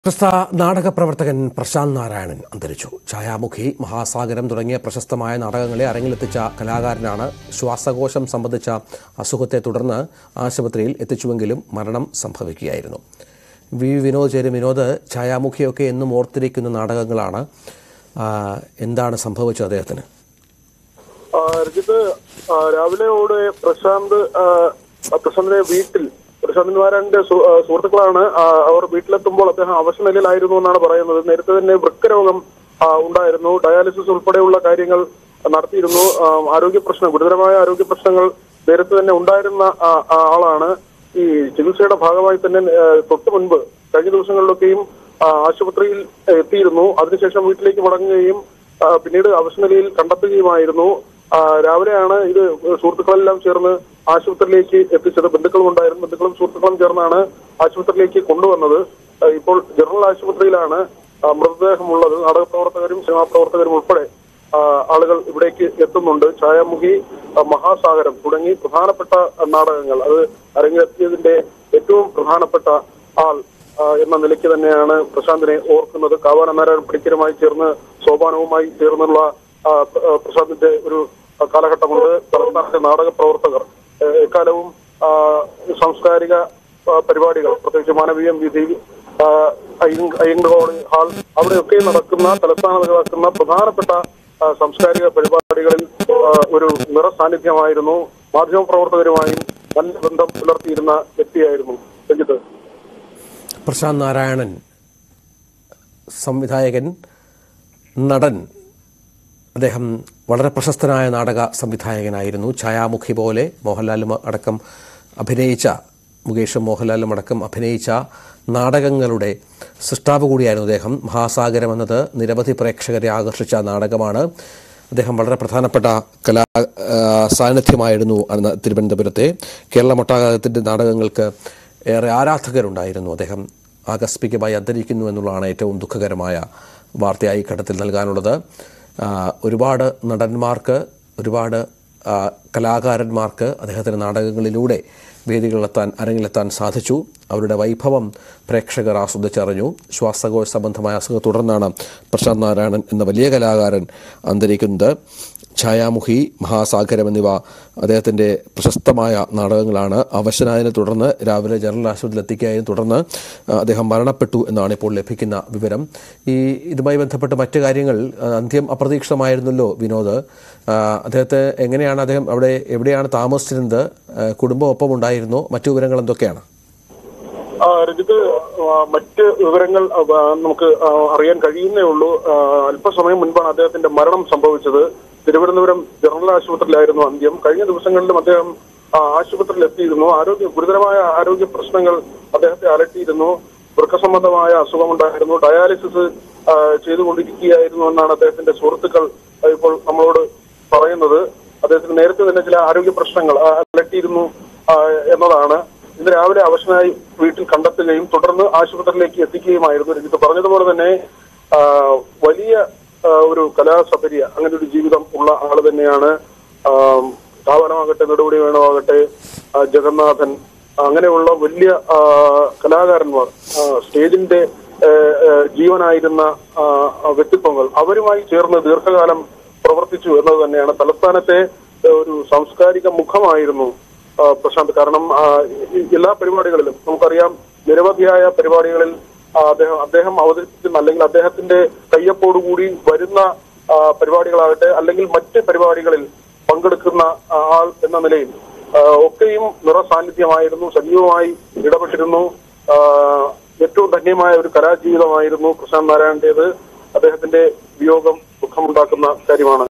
പ്രശസ്ത നാടക പ്രവർത്തകൻ പ്രശാന്ത് നാരായണൻ അന്തരിച്ചു ഛായാമുഖി മഹാസാഗരം തുടങ്ങിയ പ്രശസ്തമായ നാടകങ്ങളെ അരങ്ങിലെത്തിച്ച കലാകാരനാണ് ശ്വാസകോശം സംബന്ധിച്ച അസുഖത്തെ തുടർന്ന് ആശുപത്രിയിൽ എത്തിച്ചുവെങ്കിലും മരണം സംഭവിക്കുകയായിരുന്നു വി വിനോദ് ചേരും വിനോദ് ഛായാമുഖിയൊക്കെ എന്നും ഓർത്തിരിക്കുന്ന നാടകങ്ങളാണ് ആ, എന്താണ് സംഭവിച്ചത് അദ്ദേഹത്തിന് ആ, രജിത്ത് ആ, രാവിലെയോടെ പ്രശാന്ത് ആ, പ്രശാന്തിന്റെ വീട്ടിൽ പ്രശാന്ത് നാരായണന്റെ സു- ആ, സുഹൃത്തുക്കളാണ് ആ, അവർ വീട്ടിലെത്തുമ്പോൾ അദ്ദേഹം അവശനിലയിലായിരുന്നു എന്നാണ് പറയുന്നത് നേരത്തെ തന്നെ വൃക്കരോഗം ആ, ഉണ്ടായിരുന്നു ഡയാലിസിസ് ഉൾപ്പെടെയുള്ള കാര്യങ്ങൾ നടത്തിയിരുന്നു ആ, ആരോഗ്യ പ്രശ്നം ഗുരുതരമായ ആരോഗ്യ പ്രശ്നങ്ങൾ നേരത്തെ തന്നെ ഉണ്ടായിരുന്ന ആ, ആ ആളാണ് ഈ ചികിത്സയുടെ ഭാഗമായി തന്നെ ആ, തൊട്ടു മുൻപ് കഴിഞ്ഞ ദിവസങ്ങളിലൊക്കെയും ആ, ആശുപത്രിയിൽ എത്തിയിരുന്നു അതിനുശേഷം വീട്ടിലേക്ക് മടങ്ങുകയും ആ, പിന്നീട് അവശനിലയിൽ കണ്ടെത്തുകയുമായിരുന്നു ആ, രാവിലെയാണ് ഇത് സുഹൃത്തുക്കളെല്ലാം ചേർന്ന് ആശുപത്രിയിലേക്ക് എത്തിച്ചത് ബന്ധുക്കളും ഉണ്ടായിരുന്നു ബന്ധുക്കളും സുഹൃത്തുക്കളും ചേർന്നാണ് ആശുപത്രിയിലേക്ക് കൊണ്ടുവന്നത് ആ, ഇപ്പോൾ ജനറൽ ആശുപത്രിയിലാണ് ആ, മൃതദേഹമുള്ളത് നാടക പ്രവർത്തകരും സിനിമാ പ്രവർത്തകരും ഉൾപ്പെടെ ആ, ആളുകൾ ഇവിടേക്ക് എത്തുന്നുണ്ട് ഛായാമുഖി ആ, മഹാസാഗരം തുടങ്ങി പ്രധാനപ്പെട്ട നാടകങ്ങൾ അത് അരങ്ങെത്തിയതിന്റെ ഏറ്റവും പ്രധാനപ്പെട്ട ആൾ ആ, എന്ന നിലയ്ക്ക് തന്നെയാണ് പ്രശാന്തിനെ ഓർക്കുന്നത് കാവാന നാരായണ പണിക്കരുമായി ചേർന്ന് സോപാനവുമായി ചേർന്നുള്ള ആ, പ്ര- ആ, പ്രശാന്തിന്റെ ഒരു ആ, കാലഘട്ടമുണ്ട് തലസ്ഥാനത്തെ നാടക പ്രവർത്തകർ ഏ, എക്കാലവും ആ, സാംസ്കാരിക ആ, പരിപാടികൾ പ്രത്യേകിച്ച് മാനവീയം വീതി ആ, അയ്യങ്ക- അയ്യങ്കോട് ഹാൾ അവിടെയൊക്കെ നടക്കുന്ന തലസ്ഥാനത്ത് നടക്കുന്ന പ്രധാനപ്പെട്ട ആ, സാംസ്കാരിക പരിപാടികളിൽ ആ, ഒരു നിറ സാന്നിധ്യമായിരുന്നു മാധ്യമ പ്രവർത്തകരുമായും നല്ല ബന്ധം പുലർത്തിയിരുന്ന വ്യക്തിയായിരുന്നു രഞ്ജിത്ത് പ്രശാന്ത് നാരായണൻ സംവിധായകൻ നടൻ അദ്ദേഹം വളരെ പ്രശസ്തനായ നാടക സംവിധായകനായിരുന്നു ഛായാമുഖി പോലെ മോഹൻലാലും അടക്കം അഭിനയിച്ച മുകേഷും മോഹൻലാലും അടക്കം അഭിനയിച്ച നാടകങ്ങളുടെ സൃഷ്ടാവ് കൂടിയായിരുന്നു അദ്ദേഹം മഹാസാഗരം എന്നത് നിരവധി പ്രേക്ഷകരെ ആകർഷിച്ച നാടകമാണ് അദ്ദേഹം വളരെ പ്രധാനപ്പെട്ട കലാ ആ, സാന്നിധ്യമായിരുന്നു അന്ന് തിരുവനന്തപുരത്തെ കേരളമൊട്ടാകത്തിൻ്റെ നാടകങ്ങൾക്ക് ഏറെ ആരാധകരുണ്ടായിരുന്നു അദ്ദേഹം ആകസ്മികമായി അന്തരിക്കുന്നു എന്നുള്ളതാണ് ഏറ്റവും ദുഃഖകരമായ വാർത്തയായി ഘട്ടത്തിൽ നൽകാനുള്ളത് ആ, ഒരുപാട് നടന്മാർക്ക് ഒരുപാട് ആ, കലാകാരന്മാർക്ക് അദ്ദേഹത്തിൻ്റെ നാടകങ്ങളിലൂടെ വേദികളിലെത്താൻ അരങ്ങിലെത്താൻ സാധിച്ചു അവരുടെ വൈഭവം പ്രേക്ഷകർ ആസ്വദിച്ചറിഞ്ഞു ശ്വാസകോശ സംബന്ധമായ അസുഖത്തെ തുടർന്നാണ് പ്രശാന്ത് നാരായണൻ എന്ന വലിയ കലാകാരൻ അന്തരിക്കുന്നത് ഛായാമുഖി മഹാസാഗരം എന്നിവ അദ്ദേഹത്തിൻ്റെ പ്രശസ്തമായ നാടകങ്ങളാണ് അവശനായതിനെ തുടർന്ന് രാവിലെ ജനറൽ ആശുപത്രിയിൽ എത്തിക്കുകയും തുടർന്ന് ആ, അദ്ദേഹം മരണപ്പെട്ടു എന്നാണ് ഇപ്പോൾ ലഭിക്കുന്ന വിവരം ഈ ഇതുമായി ബന്ധപ്പെട്ട് മറ്റു കാര്യങ്ങൾ ആ, അന്ത്യം അപ്രതീക്ഷിതമായിരുന്നല്ലോ വിനോദ് ആ, അദ്ദേഹത്തെ എങ്ങനെയാണ് അദ്ദേഹം അവിടെ എവിടെയാണ് താമസിച്ചിരുന്നത് ആ, കുടുംബം ഒപ്പം ഉണ്ടായിരുന്നോ മറ്റു വിവരങ്ങൾ എന്തൊക്കെയാണ് ആ, രഞ്ജിത്ത് ആ, മറ്റ് വിവരങ്ങൾ ആ, നമുക്ക് ആ, അറിയാൻ കഴിയുന്നേ ഉള്ളൂ ആ, അല്പസമയം മുൻപാണ് അദ്ദേഹത്തിന്റെ മരണം സംഭവിച്ചത് തിരുവനന്തപുരം ജനറൽ ആശുപത്രിയിലായിരുന്നു അന്ത്യം കഴിഞ്ഞ ദിവസങ്ങളിലും അദ്ദേഹം ആ, ആശുപത്രിയിൽ എത്തിയിരുന്നു ആരോഗ്യ ഗുരുതരമായ ആരോഗ്യ പ്രശ്നങ്ങൾ അദ്ദേഹത്തെ അലട്ടിയിരുന്നു വൃക്ക സംബന്ധമായ അസുഖമുണ്ടായിരുന്നു ഡയാലിസിസ് ആ, ചെയ്തുകൊണ്ടിരിക്കുകയായിരുന്നു എന്നാണ് അദ്ദേഹത്തിന്റെ സുഹൃത്തുക്കൾ ആ, ഇപ്പോൾ നമ്മളോട് പറയുന്നത് അദ്ദേഹത്തിന് നേരത്തെ തന്നെ ചില ആരോഗ്യ പ്രശ്നങ്ങൾ ആ, അലട്ടിയിരുന്നു ആ, എന്നതാണ് ഇന്ന് രാവിലെ അവശനായി വീട്ടിൽ കണ്ടെത്തുകയും തുടർന്ന് ആശുപത്രിയിലേക്ക് എത്തിക്കുകയുമായിരുന്നു രഞ്ജിത്ത് പറഞ്ഞതുപോലെ തന്നെ ആ, വലിയ ആ, ഒരു കലാസപര്യ അങ്ങനെ ഒരു ജീവിതം ഉള്ള ആള് തന്നെയാണ് ആ, കാവനമാകട്ടെ നെടുപടി വേണമാകട്ടെ ആ, ജഗന്നാഥൻ അങ്ങനെയുള്ള വലിയ ആ, കലാകാരന്മാർ ആ, സ്റ്റേജിന്റെ ആ, ആ, ജീവനായിരുന്ന ആ, ആ, വ്യക്തിത്വങ്ങൾ അവരുമായി ചേർന്ന് ദീർഘകാലം പ്രവർത്തിച്ചു എന്നത് തന്നെയാണ് തലസ്ഥാനത്തെ ആ, ഒരു സാംസ്കാരിക മുഖമായിരുന്നു ആ, പ്രശാന്ത് കാരണം ആ, ഈ എല്ലാ പരിപാടികളിലും നമുക്കറിയാം നിരവധിയായ പരിപാടികളിൽ ആ, അദ്ദേഹം അദ്ദേഹം അവതരിപ്പിക്കുന്ന അല്ലെങ്കിൽ അദ്ദേഹത്തിന്റെ കയ്യൊപ്പോടുകൂടി വരുന്ന ആ, പരിപാടികളാകട്ടെ അല്ലെങ്കിൽ മറ്റ് പരിപാടികളിൽ പങ്കെടുക്കുന്ന ആ, ആൾ എന്ന നിലയിൽ ആ, ഒക്കെയും നിറ സാന്നിധ്യമായിരുന്നു സജീവമായി ഇടപെട്ടിരുന്നു ആ, ഏറ്റവും ധന്യമായ ഒരു കലാജീവിതമായിരുന്നു പ്രശാന്ത് നാരായണന്റേത് അദ്ദേഹത്തിന്റെ വിയോഗം ദുഃഖമുണ്ടാക്കുന്ന കാര്യമാണ്